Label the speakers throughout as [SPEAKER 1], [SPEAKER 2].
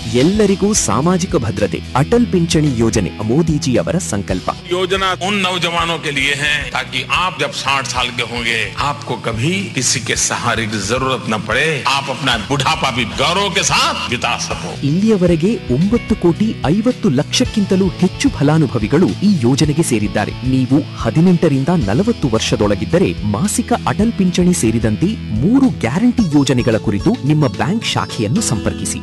[SPEAKER 1] ಎಲ್ಲರಿಗೂ ಸಾಮಾಜಿಕ ಭದ್ರತೆ ಅಟಲ್ ಪಿಂಚಣಿ ಯೋಜನೆ ಮೋದಿಜಿಯವರ ಸಂಕಲ್ಪ
[SPEAKER 2] योजना उन नौजवानों के लिए है ताकि आप जब 60 साल के होंगे आपको कभी किसी के सहारे की जरूरत न पड़े आप अपना बुढ़ापा भी गौरव के साथ बिता सको
[SPEAKER 1] ಇಲ್ಲಿಯವರೆಗೆ ಒಂಬತ್ತು ಕೋಟಿ ಐವತ್ತು ಲಕ್ಷಕ್ಕಿಂತಲೂ ಹೆಚ್ಚು ಫಲಾನುಭವಿಗಳು ಈ ಯೋಜನೆಗೆ ಸೇರಿದ್ದಾರೆ ನೀವು ಹದಿನೆಂಟರಿಂದ ನಲವತ್ತು ವರ್ಷದೊಳಗಿದ್ದರೆ ಮಾಸಿಕ ಅಟಲ್ ಪಿಂಚಣಿ ಸೇರಿದಂತೆ ಮೂರು ಗ್ಯಾರಂಟಿ ಯೋಜನೆಗಳ ಕುರಿತು ನಿಮ್ಮ ಬ್ಯಾಂಕ್ ಶಾಖೆಯನ್ನು ಸಂಪರ್ಕಿಸಿ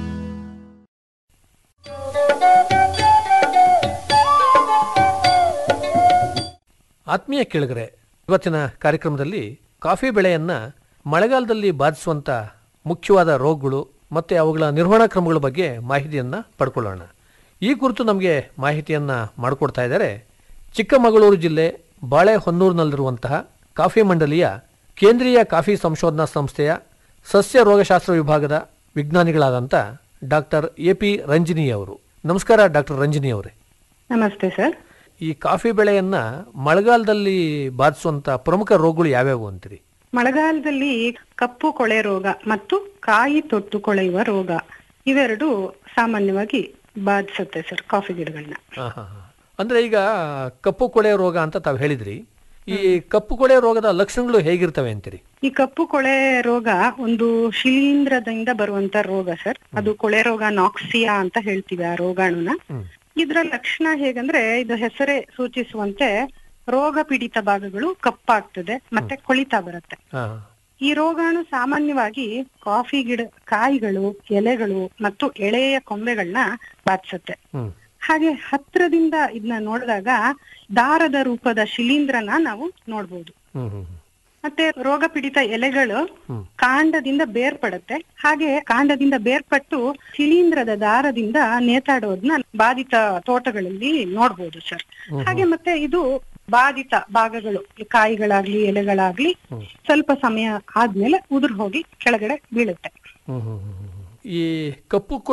[SPEAKER 3] ಆತ್ಮೀಯ ಕೇಳಿಗರೆ ಇವತ್ತಿನ ಕಾರ್ಯಕ್ರಮದಲ್ಲಿ ಕಾಫಿ ಬೆಳೆಯನ್ನ ಮಳೆಗಾಲದಲ್ಲಿ ಬಾಧಿಸುವಂತ ಮುಖ್ಯವಾದ ರೋಗಗಳು ಮತ್ತೆ ಅವುಗಳ ನಿರ್ವಹಣಾ ಕ್ರಮಗಳ ಬಗ್ಗೆ ಮಾಹಿತಿಯನ್ನ ಪಡ್ಕೊಳ್ಳೋಣ ಈ ಕುರಿತು ನಮಗೆ ಮಾಹಿತಿಯನ್ನ ಮಾಡಿಕೊಡ್ತಾ ಇದ್ದಾರೆ ಚಿಕ್ಕಮಗಳೂರು ಜಿಲ್ಲೆ ಬಾಳೆಹೊನ್ನೂರಿನಲ್ಲಿರುವಂತಹ ಕಾಫಿ ಮಂಡಲಿಯ ಕೇಂದ್ರೀಯ ಕಾಫಿ ಸಂಶೋಧನಾ ಸಂಸ್ಥೆಯ ಸಸ್ಯ ರೋಗಶಾಸ್ತ್ರ ವಿಭಾಗದ ವಿಜ್ಞಾನಿಗಳಾದಂಥ ಡಾಕ್ಟರ್ ಎ ಪಿ ರಂಜಿನಿ ಅವರು ನಮಸ್ಕಾರ ಡಾಕ್ಟರ್ ರಂಜಿನಿ ಅವರೇ
[SPEAKER 4] ನಮಸ್ತೆ ಸರ್
[SPEAKER 3] ಈ ಕಾಫಿ ಬೆಳೆಯನ್ನ ಮಳೆಗಾಲದಲ್ಲಿ ಬಾಧಿಸುವಂತ ಪ್ರಮುಖ ರೋಗಗಳು ಯಾವ್ಯಾವು ಅಂತೀರಿ
[SPEAKER 4] ಮಳೆಗಾಲದಲ್ಲಿ ಕಪ್ಪು ಕೊಳೆ ರೋಗ ಮತ್ತು ಕಾಯಿ ತೊಟ್ಟು ಕೊಳೆಯುವ ರೋಗ ಇವೆರಡು ಸಾಮಾನ್ಯವಾಗಿ ಬಾಧಿಸುತ್ತೆ ಸರ್ ಕಾಫಿ ಗಿಡಗಳನ್ನ
[SPEAKER 3] ಹಾ, ಹಾ, ಹಾ. ಅಂದ್ರೆ ಈಗ ಕಪ್ಪು ಕೊಳೆ ರೋಗ ಅಂತ ತಾವು ಹೇಳಿದ್ರಿ ಈ ಕಪ್ಪು ಕೊಳೆ ರೋಗದ ಲಕ್ಷಣಗಳು ಹೇಗಿರ್ತವೆ ಅಂತೀರಿ
[SPEAKER 4] ಈ ಕಪ್ಪು ಕೊಳೆ ರೋಗ ಒಂದು ಶಿಲೀಂಧ್ರದಿಂದ ಬರುವಂತ ರೋಗ ಸರ್ ಅದು ಕೊಳೆ ರೋಗ ನಾಕ್ಸಿಯಾ ಅಂತ ಹೇಳ್ತೀವಿ ಆ ರೋಗಾಣುನ ಇದರ ಲಕ್ಷಣ ಹೇಗಂದ್ರೆ ಇದು ಹೆಸರೇ ಸೂಚಿಸುವಂತೆ ರೋಗ ಪೀಡಿತ ಭಾಗಗಳು ಕಪ್ಪಾಗ್ತದೆ ಮತ್ತೆ ಕೊಳಿತಾ ಬರುತ್ತೆ
[SPEAKER 3] ಹಾ,
[SPEAKER 4] ಈ ರೋಗಾಣು ಸಾಮಾನ್ಯವಾಗಿ ಕಾಫಿ ಗಿಡ ಕಾಯಿಗಳು ಎಲೆಗಳು ಮತ್ತು ಎಳೆಯ ಕೊಂಬೆಗಳನ್ನ ಬಾಧಿಸುತ್ತೆ
[SPEAKER 3] ಹ್ಮ್
[SPEAKER 4] ಹಾಗೆ ಹತ್ರದಿಂದ ಇದನ್ನ ನೋಡಿದಾಗ ದಾರದ ರೂಪದ ಶಿಲೀಂಧ್ರನ ನಾವು ನೋಡ್ಬೋದು
[SPEAKER 3] ಹ್ಮ್ ಹ್ಮ್
[SPEAKER 4] ಮತ್ತೆ ರೋಗ ಪೀಡಿತ ಎಲೆಗಳು ಕಾಂಡದಿಂದ ಬೇರ್ಪಡುತ್ತೆ ಹಾಗೆ ಕಾಂಡದಿಂದ ಬೇರ್ಪಟ್ಟು ಶಿಲೀಂಧ್ರದ ದಾರದಿಂದ ನೇತಾಡೋದನ್ನ ಬಾಧಿತ ತೋಟಗಳಲ್ಲಿ ನೋಡ್ಬೋದು ಸರ್ ಹಾಗೆ ಮತ್ತೆ ಇದು ಬಾಧಿತ ಭಾಗಗಳು ಈ ಕಾಯಿಗಳಾಗ್ಲಿ ಎಲೆಗಳಾಗ್ಲಿ ಸ್ವಲ್ಪ ಸಮಯ ಆದ್ಮೇಲೆ ಉದುರ್ ಹೋಗಿ ಕೆಳಗಡೆ ಬೀಳುತ್ತೆ
[SPEAKER 3] ಹ್ಮ್ ಹ್ಮ್ ಹ್ಮ್ ಹ್ಮ್. ಈ ಕಪ್ಪು